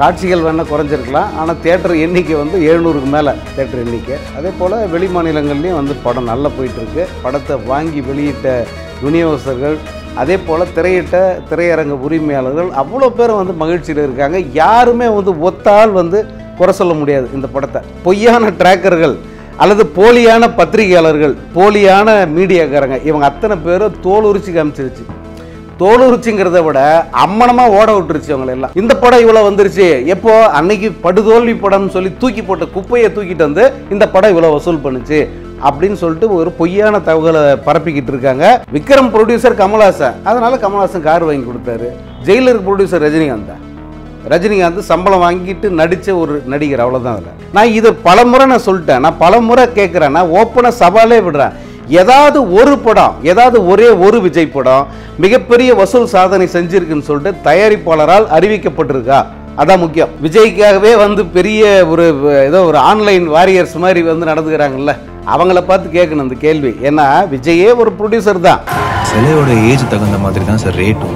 காட்சிகள் வேணால் குறைஞ்சிருக்கலாம் ஆனால் தேட்டர் எண்ணிக்கை வந்து எழுநூறுக்கு மேலே தேட்டர் எண்ணிக்கை அதே போல் வெளி மாநிலங்கள்லேயும் வந்து படம் நல்லா போயிட்டுருக்கு படத்தை வாங்கி வெளியிட்ட விநியோகஸ்தர்கள் அதே போல் திரையிட்ட திரையரங்க உரிமையாளர்கள் அவ்வளோ பேரும் வந்து மகிழ்ச்சியில் இருக்காங்க யாருமே வந்து ஒத்தால் வந்து குறை சொல்ல முடியாது இந்த படத்தை பொய்யான ட்ராக்கர்கள் அல்லது போலியான பத்திரிகையாளர்கள் போலியான மீடியாக்காரங்க இவங்க அத்தனை பேரும் தோல் உரிச்சு காமிச்சிருச்சு தோலுரிச்சுங்கிறத விட அம்மனமா ஓட விட்டுருச்சு அவங்களை எல்லாம் இந்த படம் இவ்வளவு வந்துருச்சு எப்போ அன்னைக்கு படுதோல்வி படம்னு சொல்லி தூக்கி போட்ட குப்பையை தூக்கிட்டு வந்து இந்த படம் இவ்வளவு வசூல் பண்ணுச்சு அப்படின்னு சொல்லிட்டு ஒரு பொய்யான தகவலை பரப்பிக்கிட்டு இருக்காங்க விக்ரம் ப்ரொடியூசர் கமல்ஹாசன் அதனால கமல்ஹாசன் கார் வாங்கி கொடுத்தாரு ஜெயிலருக்கு ப்ரொடியூசர் ரஜினிகாந்த் தான் ரஜினிகாந்த் சம்பளம் வாங்கிட்டு நடித்த ஒரு நடிகர் அவ்வளோதான் அதில் நான் இது பலமுறை நான் சொல்லிட்டேன் நான் பலமுறை கேட்குறேன் நான் ஓப்பனாக சவாலே விடுறேன் ஏதாவது ஒரு படம் ஏதாவது ஒரே ஒரு விஜய் படம் மிகப்பெரிய வசூல் சாதனை செஞ்சிருக்குன்னு சொல்லிட்டு தயாரிப்பாளரால் அறிவிக்கப்பட்டிருக்கா அதான் முக்கியம் விஜய்க்காகவே வந்து பெரிய ஒரு ஏதோ ஒரு ஆன்லைன் வாரியர்ஸ் மாதிரி வந்து நடந்துக்கிறாங்கல்ல அவங்கள பார்த்து கேட்கணும் இந்த கேள்வி ஏன்னா விஜயே ஒரு ப்ரொடியூசர் தான் சிலையோட ஏஜ் தகுந்த மாதிரி தான் சார் ரேட்டும்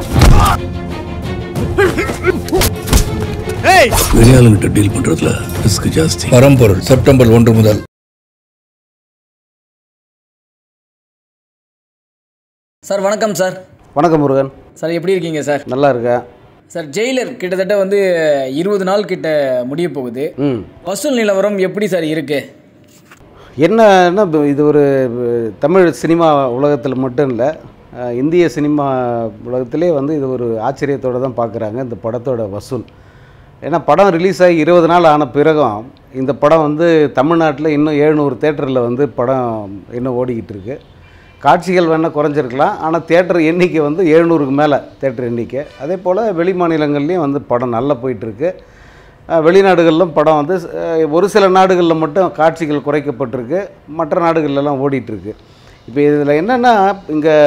வெளியாளுங்கிட்ட டீல் பண்றதுல ரிஸ்க் ஜாஸ்தி பரம்பொருள் செப்டம்பர் ஒன்று முதல் சார் வணக்கம் சார் வணக்கம் முருகன் சார் எப்படி இருக்கீங்க சார் நல்லா இருக்கேன் சார் ஜெயிலர் கிட்டத்தட்ட வந்து இருபது நாள் கிட்ட முடிய போகுது ம் வசூல் நிலவரம் எப்படி சார் இருக்கு என்னன்னா இப்ப இது ஒரு அஹ், தமிழ் சினிமா உலகத்தில் மட்டும் இல்லை அஹ், இந்திய சினிமா உலகத்திலே வந்து இது ஒரு ஆச்சரியத்தோடு தான் பார்க்குறாங்க இந்த படத்தோட வசூல் ஏன்னா படம் ரிலீஸ் ஆகி இருபது நாள் ஆன பிறகும் இந்த படம் வந்து தமிழ்நாட்டில் இன்னும் எழுநூறு தேட்டரில் வந்து படம் இன்னும் ஓடிக்கிட்டு இருக்கு காட்சிகள் வேணால் குறைஞ்சிருக்கலாம் ஆனால் தேட்டர் எண்ணிக்கை வந்து எழுநூறுக்கு மேலே தேட்டர் எண்ணிக்கை அதே போல் வெளி மாநிலங்கள்லேயும் வந்து படம் நல்லா போயிட்டுருக்கு அஹ் வெளிநாடுகளிலும் படம் வந்து அஹ் ஒரு சில நாடுகளில் மட்டும் காட்சிகள் குறைக்கப்பட்டிருக்கு மற்ற நாடுகள்லாம் ஓடிட்டுருக்கு இப்போ இதில் என்னென்னா இங்கே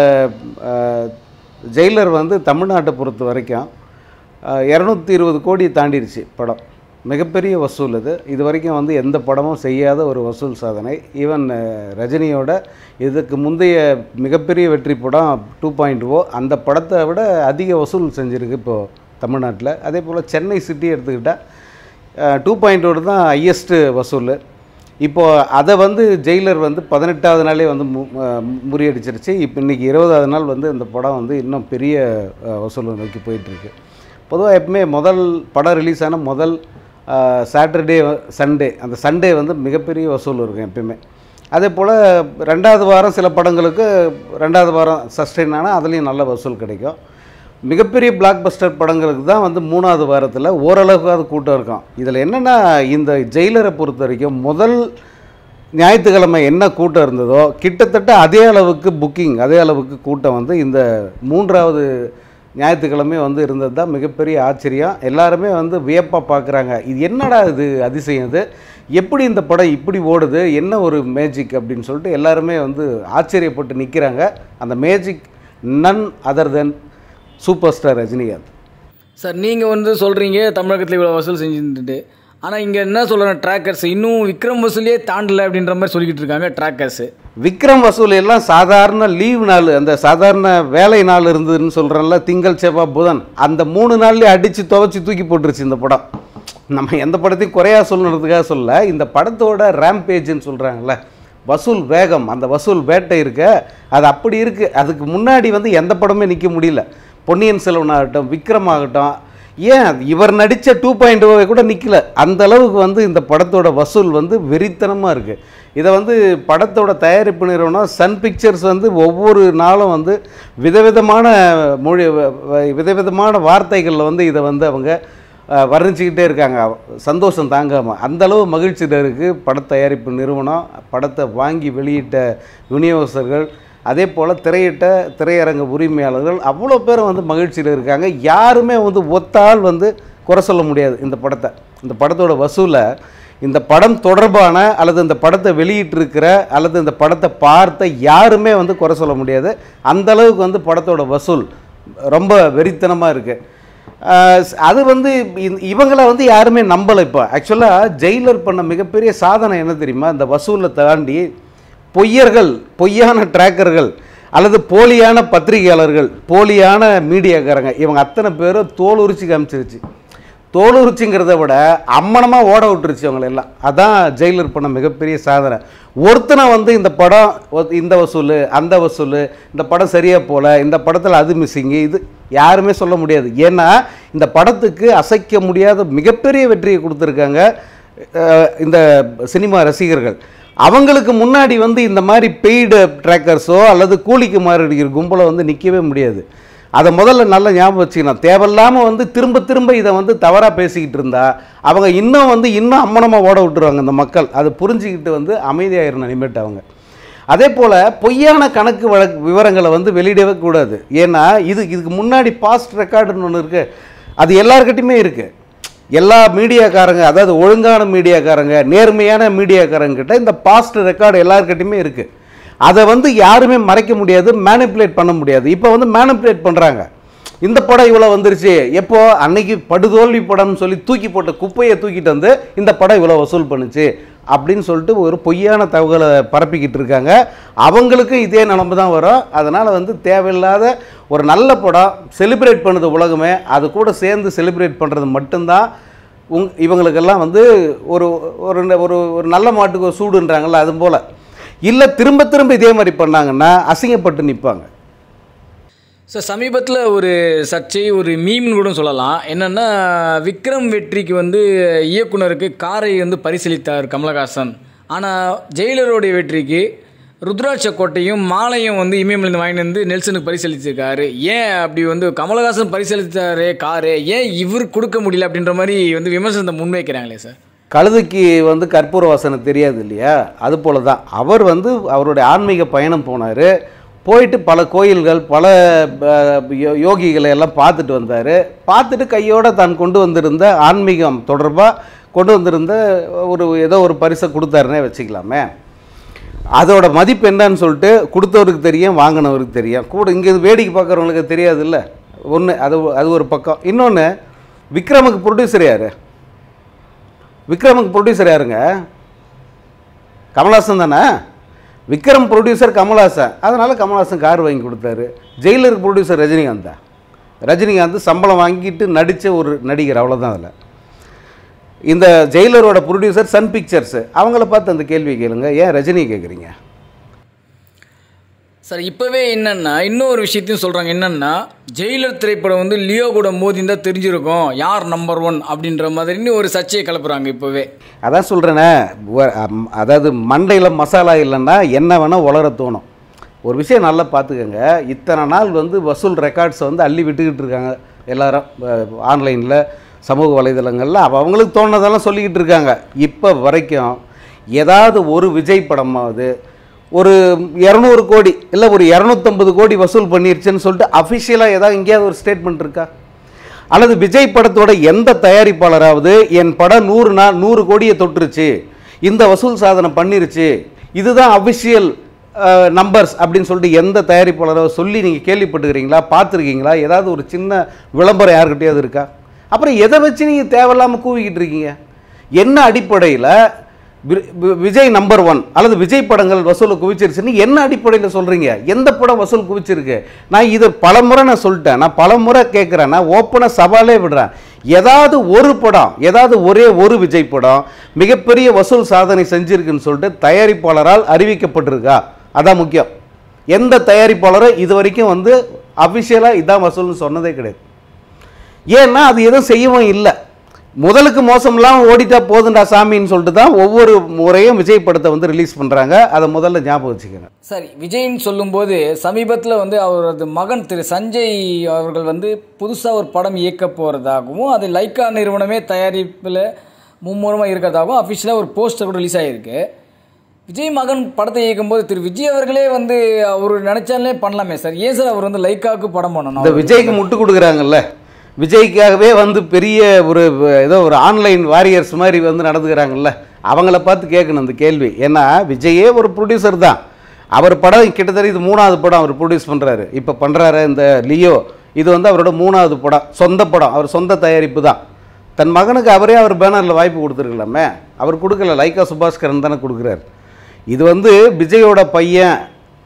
ஜெயிலர் வந்து தமிழ்நாட்டை பொறுத்த வரைக்கும் இரநூத்தி இருபது கோடி தாண்டிடுச்சு படம் மிகப்பெரிய வசூல் இது இது வரைக்கும் வந்து எந்த படமும் செய்யாத ஒரு வசூல் சாதனை ஈவன் ரஜினியோட இதுக்கு முந்தைய மிகப்பெரிய வெற்றி படம் டூ பாயிண்ட் ஓ அந்த படத்தை விட அதிக வசூல் செஞ்சுருக்கு இப்போது தமிழ்நாட்டில் அதே போல் சென்னை சிட்டி எடுத்துக்கிட்டால் டூ பாயிண்ட் தான் ஹையஸ்ட்டு வசூல் இப்போது அதை வந்து ஜெயிலர் வந்து பதினெட்டாவது நாளே வந்து மு அஹ் முறியடிச்சிருச்சு இப்போ இன்றைக்கி இருபதாவது நாள் வந்து இந்த படம் வந்து இன்னும் பெரிய அஹ், வசூலை நோக்கி போயிட்டுருக்கு பொதுவாக எப்பவுமே முதல் படம் ரிலீஸ் ஆன முதல் சாட்டர்டே சண்டே அந்த சண்டே வந்து மிகப்பெரிய வசூல் இருக்கும் எப்பயுமே அதே போல் ரெண்டாவது வாரம் சில படங்களுக்கு ரெண்டாவது வாரம் சஸ்டெயின் ஆனால் அதுலேயும் நல்ல வசூல் கிடைக்கும் மிகப்பெரிய பிளாக் பஸ்டர் படங்களுக்கு தான் வந்து மூணாவது வாரத்தில் ஓரளவுக்காவது கூட்டம் இருக்கும் இதில் என்னென்னா இந்த ஜெயிலரை பொறுத்த வரைக்கும் முதல் ஞாயிற்றுக்கிழமை என்ன கூட்டம் இருந்ததோ கிட்டத்தட்ட அதே அளவுக்கு புக்கிங் அதே அளவுக்கு கூட்டம் வந்து இந்த மூன்றாவது ஞாயிற்றுக்கிழமை வந்து இருந்தது தான் மிகப்பெரிய ஆச்சரியம் எல்லாருமே வந்து வியப்பாக பார்க்குறாங்க இது என்னடா இது அதிசயம் இது எப்படி இந்த படம் இப்படி ஓடுது என்ன ஒரு மேஜிக் அப்படின்னு சொல்லிட்டு எல்லாருமே வந்து ஆச்சரியப்பட்டு நிற்கிறாங்க அந்த magic none other than super star Rajinikanth sir நீங்கள் வந்து சொல்கிறீங்க தமிழகத்தில் இவ்வளோ வசூல் செஞ்சுட்டு ஆனால் இங்கே என்ன சொல்கிறேன் ட்ராக்கர்ஸ் இன்னும் விக்ரம் வசூலே தாண்டலை அப்படின்ற மாதிரி சொல்லிக்கிட்டு இருக்காங்க ட்ராக்கர்ஸு விக்ரம் வசூல் எல்லாம் சாதாரண லீவ் நாள் அந்த சாதாரண வேலை நாள் இருந்ததுன்னு சொல்கிறேன்ல திங்கள் செவ்வாய் புதன் அந்த மூணு நாள்லேயே அடித்து துவைச்சி தூக்கி போட்டுருச்சு இந்த படம் நம்ம எந்த படத்தையும் குறையா சொல்லணுன்றதுக்காக சொல்ல இந்த படத்தோட ரேம்பேஜ்னு சொல்கிறாங்கல்ல வசூல் வேகம் அந்த வசூல் வேட்டை இருக்க அது அப்படி இருக்குது அதுக்கு முன்னாடி வந்து எந்த படமே நிற்க முடியல பொன்னியின் செல்வன் ஆகட்டும் விக்ரம் ஆகட்டும் ஏன் இவர் நடித்த டூ பாயிண்ட் கூட நிற்கல அந்த அளவுக்கு வந்து இந்த படத்தோட வசூல் வந்து வெறித்தனமாக இருக்குது இதை வந்து படத்தோட தயாரிப்பு நிறுவனம் சன் பிக்சர்ஸ் வந்து ஒவ்வொரு நாளும் வந்து விதவிதமான மொழி வ- வ- விதவிதமான வார்த்தைகளில் வந்து இதை வந்து அவங்க அஹ், வர்ணிச்சுக்கிட்டே இருக்காங்க சந்தோஷம் தாங்காமல் அந்த அளவு மகிழ்ச்சியில் இருக்குது பட தயாரிப்பு நிறுவனம் படத்தை வாங்கி வெளியிட்ட விநியோகஸ்தர்கள் அதே போல் திரையிட்ட திரையரங்க உரிமையாளர்கள் அவ்வளோ பேரும் வந்து மகிழ்ச்சியில் இருக்காங்க யாருமே வந்து ஒத்தால் வந்து குறை சொல்ல முடியாது இந்த படத்தை இந்த படத்தோட வசூலை இந்த படம் தொடர்பான அல்லது இந்த படத்தை வெளியிட்டிருக்கிற அல்லது இந்த படத்தை பார்த்த யாருமே வந்து குறை சொல்ல முடியாது அந்த அளவுக்கு வந்து படத்தோட வசூல் ரொம்ப வெறித்தனமாக இருக்குது அது வந்து இந்த- இவங்கள வந்து யாருமே நம்பலை இப்போ ஆக்சுவலாக ஜெயிலர் பண்ண மிகப்பெரிய சாதனை என்ன தெரியுமா இந்த வசூலை தாண்டி பொய்யர்கள் பொய்யான ட்ராக்கர்கள் அல்லது போலியான பத்திரிகையாளர்கள் போலியான மீடியாக்காரங்க இவங்க அத்தனை பேரும் தோல் உரிச்சு காமிச்சிருச்சு தோலுரிச்சிங்கிறத விட அம்மனமாக ஓட விட்டுருச்சு அவங்கள எல்லாம் அதான் ஜெயிலர் பண்ண மிகப்பெரிய சாதனை ஒருத்தனை வந்து இந்த படம் ஒ- இந்த வசூல் அந்த வசூல் இந்த படம் சரியாக போகல இந்த படத்தில் அது மிஸ்ஸிங்கு இது யாருமே சொல்ல முடியாது ஏன்னா இந்த படத்துக்கு அசைக்க முடியாத மிகப்பெரிய வெற்றியை கொடுத்துருக்காங்க அஹ், இந்த சினிமா ரசிகர்கள் அவங்களுக்கு முன்னாடி வந்து இந்த மாதிரி பெய்டு ட்ராக்கர்ஸோ அல்லது கூலிக்கு மாறடிக்கிற கும்பலை வந்து நிற்கவே முடியாது அதை முதல்ல நல்லா ஞாபகம் வச்சுக்கணும் தேவையில்லாமல் வந்து திரும்ப திரும்ப இதை வந்து தவறாக பேசிக்கிட்டு இருந்தா அவங்க இன்னும் வந்து இன்னும் அம்மனமாக ஓட விட்டுருவாங்க இந்த மக்கள் அதை புரிஞ்சுக்கிட்டு வந்து அமைதியாயிரணும் இனிமேட்டு அவங்க அதே போல் பொய்யான கணக்கு வழக்கு விவரங்களை வந்து வெளியிடவே கூடாது ஏன்னா இது இதுக்கு முன்னாடி பாஸ்ட் ரெக்கார்டுன்னு ஒன்று இருக்குது அது எல்லார்கிட்டையுமே இருக்குது எல்லா மீடியாக்காரங்க அதாவது ஒழுங்கான மீடியாக்காரங்க நேர்மையான மீடியாக்காரங்க கிட்ட இந்த பாஸ்ட் ரெக்கார்டு எல்லார்கிட்டையுமே இருக்குது அதை வந்து யாருமே மறைக்க முடியாது மேனிப்புலேட் பண்ண முடியாது இப்போ வந்து மேனிப்புலேட் பண்ணுறாங்க இந்த படம் இவ்வளோ வந்துருச்சு எப்போ அன்னைக்கு படுதோல்வி படம்னு சொல்லி தூக்கி போட்ட குப்பையை தூக்கிட்டு வந்து இந்த படம் இவ்வளோ வசூல் பண்ணுச்சு அப்படின்னு சொல்லிட்டு ஒரு பொய்யான தகவலை பரப்பிக்கிட்டு இருக்காங்க அவங்களுக்கும் இதே நிலம்பு தான் வரும் அதனால் வந்து தேவையில்லாத ஒரு நல்ல படம் செலிப்ரேட் பண்ணுது உலகமே அது கூட சேர்ந்து செலிப்ரேட் பண்ணுறது மட்டும்தான் உங் இவங்களுக்கெல்லாம் வந்து ஒரு ஒரு ஒரு ஒரு நல்ல மாட்டுக்கு ஒரு சூடுன்றாங்கல்ல அது போல் இல்லை திரும்ப திரும்ப இதே மாதிரி பண்ணாங்கன்னா அசிங்கப்பட்டு நிற்பாங்க சார் சமீபத்தில் ஒரு சர்ச்சை ஒரு மீம்னு கூட சொல்லலாம் என்னென்னா விக்ரம் வெற்றிக்கு வந்து இயக்குனருக்கு காரை வந்து பரிசீலித்தார் கமலஹாசன் ஆனால் ஜெயிலருடைய வெற்றிக்கு ருத்ராட்ச கோட்டையும் மாலையும் வந்து இமயமலிருந்து வாங்கிட்டு வந்து நெல்சனுக்கு பரிசீலிச்சிருக்காரு ஏன் அப்படி வந்து கமலஹாசன் பரிசீலித்தாரே காரு ஏன் இவர் கொடுக்க முடியல அப்படின்ற மாதிரி வந்து விமர்சனத்தை முன்வைக்கிறாங்களே சார் கழுதைக்கு வந்து கற்பூர வாசனை தெரியாது இல்லையா அது போல தான் அவர் வந்து அவருடைய ஆன்மீக பயணம் போனார் போயிட்டு பல கோயில்கள் பல அஹ், யோ- யோகிகளை எல்லாம் பார்த்துட்டு வந்தார் பார்த்துட்டு கையோட தான் கொண்டு வந்திருந்த ஆன்மீகம் தொடர்பாக கொண்டு வந்திருந்த ஒரு ஏதோ ஒரு பரிசை கொடுத்தாருன்னே வச்சுக்கலாமே அதோட மதிப்பு என்னன்னு சொல்லிட்டு கொடுத்தவருக்கு தெரியும் வாங்கினவருக்கு தெரியும் கூட இங்கே வேடிக்கை பார்க்குறவங்களுக்கு தெரியாதுல்ல ஒன்று அது அது ஒரு பக்கம் இன்னொன்று விக்ரமுக்கு ப்ரொடியூசர் யார் விக்ரமுக்கு ப்ரொடியூசர் யாருங்க கமல்ஹாசன் தானே விக்ரம் ப்ரொடியூசர் கமல்ஹாசன் அதனால் கமல்ஹாசன் கார் வாங்கி கொடுத்தாரு ஜெயிலருக்கு ப்ரொடியூசர் ரஜினிகாந்த் தான் ரஜினிகாந்த் சம்பளம் வாங்கிட்டு நடித்த ஒரு நடிகர் அவ்வளோதான் அதில் இந்த ஜெயிலரோட ப்ரொடியூசர் சன் பிக்சர்ஸ் அவங்கள பார்த்து அந்த கேள்வி கேளுங்க ஏன் ரஜினி கேட்குறீங்க சார் இப்போவே என்னென்னா இன்னொரு விஷயத்தையும் சொல்கிறாங்க என்னென்னா ஜெயிலர் திரைப்படம் வந்து லியோ கூட மோதி தான் தெரிஞ்சிருக்கும் யார் நம்பர் ஒன் அப்படின்ற மாதிரின்னு ஒரு சர்ச்சையை கிளப்புறாங்க இப்போவே அதான் சொல்கிறேனே அதாவது மண்டையில் மசாலா இல்லைன்னா என்ன வேணால் உளர தோணும் ஒரு விஷயம் நல்லா பார்த்துக்கோங்க இத்தனை நாள் வந்து வசூல் ரெக்கார்ட்ஸை வந்து அள்ளி விட்டுக்கிட்டு இருக்காங்க எல்லாரும் ஆன்லைனில் சமூக வலைதளங்களில் அப்ப அவங்களுக்கு தோணுனதெல்லாம் சொல்லிக்கிட்டு இருக்காங்க இப்போ வரைக்கும் ஏதாவது ஒரு விஜய் படமாவது ஒரு இரநூறு கோடி இல்லை ஒரு இரநூத்தம்பது கோடி வசூல் பண்ணிருச்சுன்னு சொல்லிட்டு அஃபிஷியலாக ஏதாவது எங்கேயாவது ஒரு ஸ்டேட்மெண்ட் இருக்கா அல்லது விஜய் படத்தோட எந்த தயாரிப்பாளராவது என் படம் நூறு நாள் நூறு கோடியை தொட்டுருச்சு இந்த வசூல் சாதனை பண்ணிருச்சு இதுதான் அஃபிஷியல் நம்பர்ஸ் அப்படின்னு சொல்லிட்டு எந்த தயாரிப்பாளராவது சொல்லி நீங்கள் கேள்விப்பட்டுக்கிறீங்களா பார்த்துருக்கீங்களா ஏதாவது ஒரு சின்ன விளம்பரம் யாருக்கிட்டையாவது இருக்கா அப்புறம் எதை வச்சு நீங்கள் தேவையில்லாமல் கூவிக்கிட்டு இருக்கீங்க என்ன அடிப்படையில் வி- வி- விஜய் நம்பர் ஒன் அல்லது விஜய் படங்கள் வசூலை குவிச்சிருச்சுன்னு என்ன அடிப்படையில் சொல்கிறீங்க எந்த படம் வசூல் குவிச்சிருக்கு நான் இது பலமுறை நான் சொல்லிட்டேன் நான் பலமுறை கேட்குறேன் நான் ஓப்பனாக சவாலே விடுறேன் ஏதாவது ஒரு படம் ஏதாவது ஒரே ஒரு விஜய் படம் மிகப்பெரிய வசூல் சாதனை செஞ்சிருக்குன்னு சொல்லிட்டு தயாரிப்பாளரால் அறிவிக்கப்பட்டிருக்கா அதான் முக்கியம் எந்த தயாரிப்பாளரும் இது வரைக்கும் வந்து அஃபிஷியலாக இதான் வசூல்னு சொன்னதே கிடையாது ஏன்னா அது எதுவும் செய்யவும் இல்லை முதலுக்கு மோசம்லாம் ஓடிட்டா போதுண்டா சாமின்னு சொல்லிட்டு தான் ஒவ்வொரு முறையும் விஜய் படத்தை வந்து ரிலீஸ் பண்ணுறாங்க அதை முதல்ல ஞாபகம் வச்சுக்கணும் சரி விஜய்ன்னு சொல்லும்போது சமீபத்தில் வந்து அவரது மகன் திரு சஞ்சய் அவர்கள் வந்து புதுசாக ஒரு படம் இயக்க போகிறதாகவும் அது லைக்கா நிறுவனமே தயாரிப்பில் மும்முரமாக இருக்கிறதாகவும் அஃபிஷியலாக ஒரு போஸ்டர் கூட ரிலீஸ் ஆகிருக்கு விஜய் மகன் படத்தை இயக்கும்போது திரு விஜய் அவர்களே வந்து அவர் நினச்சாலே பண்ணலாமே சார் ஏன் சார் அவர் வந்து லைக்காவுக்கு படம் பண்ணணும் இந்த விஜய்க்கு முட்டு கொடுக்குறாங்கல்ல விஜய்க்காகவே வந்து பெரிய ஒரு ஏதோ ஒரு ஆன்லைன் வாரியர்ஸ் மாதிரி வந்து நடந்துக்கிறாங்கல்ல அவங்கள பார்த்து கேட்கணும் இந்த கேள்வி ஏன்னா விஜயே ஒரு ப்ரொடியூசர் தான் அவர் படம் கிட்டத்தட்ட இது மூணாவது படம் அவர் ப்ரொடியூஸ் பண்ணுறாரு இப்போ பண்ணுறாரு இந்த லியோ இது வந்து அவரோட மூணாவது படம் சொந்த படம் அவர் சொந்த தயாரிப்பு தான் தன் மகனுக்கு அவரே அவர் பேனரில் வாய்ப்பு கொடுத்துருக்கலாமே அவர் கொடுக்கல லைக்கா சுபாஸ்கரன் தானே கொடுக்குறாரு இது வந்து விஜயோட பையன்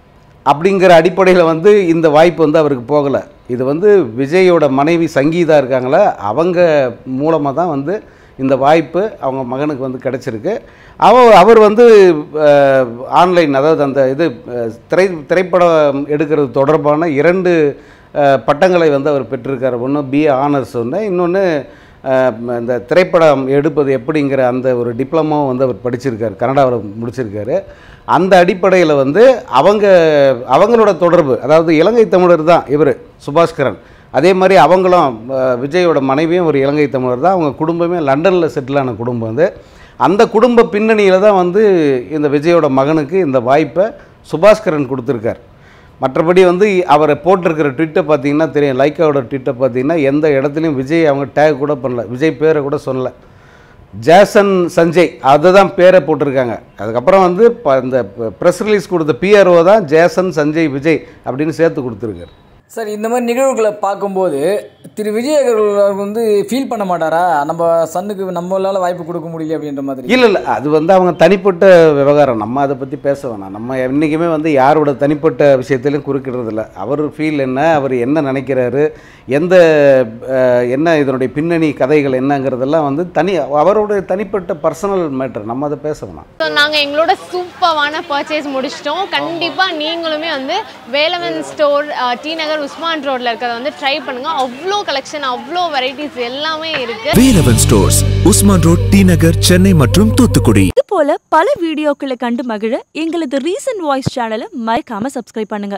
அப்படிங்கிற அடிப்படையில் வந்து இந்த வாய்ப்பு வந்து அவருக்கு போகலை இது வந்து விஜயோட மனைவி சங்கீதா இருக்காங்களே அவங்க மூலமாக தான் வந்து இந்த வாய்ப்பு அவங்க மகனுக்கு வந்து கிடச்சிருக்கு அவ அவர் வந்து ஆன்லைன் அதாவது அந்த இது அஹ், திரை திரைப்படம் எடுக்கிறது தொடர்பான இரண்டு அஹ், பட்டங்களை வந்து அவர் பெற்றிருக்கார் ஒன்று பிஏ ஆனர்ஸ் ஒன்று இன்னொன்று இந்த திரைப்படம் எடுப்பது எப்படிங்கிற அந்த ஒரு டிப்ளமாவும் வந்து அவர் படிச்சிருக்காரு கனடாவில் முடிச்சிருக்காரு அந்த அடிப்படையில் வந்து அவங்க அவங்களோட தொடர்பு அதாவது இலங்கை தமிழர் தான் இவர் சுபாஷ்கரன் அதே மாதிரி அவங்களும் அஹ், விஜயோட மனைவியும் ஒரு இலங்கை தமிழர் தான் அவங்க குடும்பமே லண்டனில் செட்டிலான குடும்பம் வந்து அந்த குடும்ப பின்னணியில் தான் வந்து இந்த விஜயோட மகனுக்கு இந்த வாய்ப்பை சுபாஷ்கரன் கொடுத்துருக்கார் மற்றபடி வந்து அவரை போட்டிருக்கிற ட்விட்டை பார்த்தீங்கன்னா தெரியும் லைக்காவோட ட்விட்டை பார்த்தீங்கன்னா எந்த இடத்துலையும் விஜய் அவங்க டேக் கூட பண்ணல விஜய் பேரை கூட சொல்லல ஜேசன் சஞ்சய் அதை தான் பேரை போட்டிருக்காங்க அதுக்கப்புறம் வந்து ப- இந்த ப்ரெஸ் ரிலீஸ் கொடுத்த பிஆர்ஓ தான் ஜேசன் சஞ்சய் விஜய் அப்படின்னு சேர்த்து கொடுத்துருக்காரு சார் இந்த மாதிரி நிகழ்வுகளை பார்க்கும்போது திரு விஜய் அவர்கள் வந்து ஃபீல் பண்ண மாட்டாரா நம்ம சன்னுக்கு நம்மளால வாய்ப்பு கொடுக்க முடியல அப்படின்ற மாதிரி இல்லை இல்லை அது வந்து அவங்க தனிப்பட்ட விவகாரம் நம்ம அதை பற்றி பேச வேணாம் நம்ம என்றைக்குமே வந்து யாரோட தனிப்பட்ட விஷயத்திலையும் குறுக்கிடுறதில்ல அவர் ஃபீல் என்ன அவர் என்ன நினைக்கிறாரு எந்த அஹ், என்ன இதனுடைய பின்னணி கதைகள் என்னங்கிறதெல்லாம் வந்து தனி அவரோட தனிப்பட்ட பர்சனல் மேட்டர் நம்ம அதை பேச வேணாம் ஸோ நாங்கள் எங்களோட சூப்பரான பர்ச்சேஸ் முடிச்சிட்டோம் கண்டிப்பாக நீங்களுமே வந்து வேலவன் ஸ்டோர் டி நகர் உஸ்மான் ரோட்ல இருக்கிறத வந்து ட்ரை பண்ணுங்க அவ்வளோ கலெக்ஷன் அவ்வளோ வெரைட்டிஸ் எல்லாமே இருக்கு வேலவன் ஸ்டோர்ஸ் உஸ்மான் ரோட் டி நகர் சென்னை மற்றும் தூத்துக்குடி இது போல பல வீடியோக்களை கண்டு மகிழ எங்களது ரீசன்ட் வாய்ஸ் சேனலை மறக்காம சப்ஸ்கிரைப் பண்ணுங்க